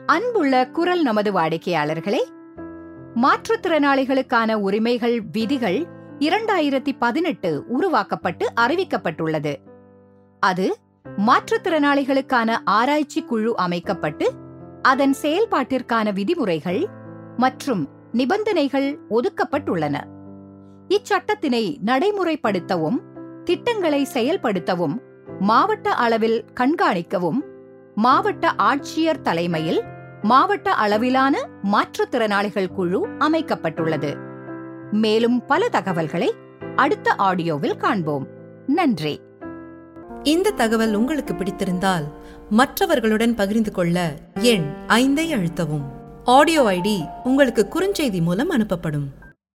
அன்புள்ள குரல் நமது வாடிக்கையாளர்களே மாற்றுத்திறனாளிகளுக்கான உரிமைகள் விதிகள் இரண்டாயிரத்தி பதினெட்டு உருவாக்கப்பட்டு அறிவிக்கப்பட்டுள்ளது அது மாற்றுத்திறனாளிகளுக்கான ஆராய்ச்சி குழு அமைக்கப்பட்டு அதன் செயல்பாட்டிற்கான விதிமுறைகள் மற்றும் நிபந்தனைகள் ஒதுக்கப்பட்டுள்ளன இச்சட்டத்தினை நடைமுறைப்படுத்தவும் திட்டங்களை செயல்படுத்தவும் மாவட்ட அளவில் கண்காணிக்கவும் மாவட்ட ஆட்சியர் தலைமையில் மாவட்ட அளவிலான மாற்றுத்திறனாளிகள் குழு அமைக்கப்பட்டுள்ளது மேலும் பல தகவல்களை அடுத்த ஆடியோவில் காண்போம் நன்றி இந்த தகவல் உங்களுக்கு பிடித்திருந்தால் மற்றவர்களுடன் பகிர்ந்து கொள்ள எண் ஐந்தை அழுத்தவும் ஆடியோ ஐடி உங்களுக்கு குறுஞ்செய்தி மூலம் அனுப்பப்படும்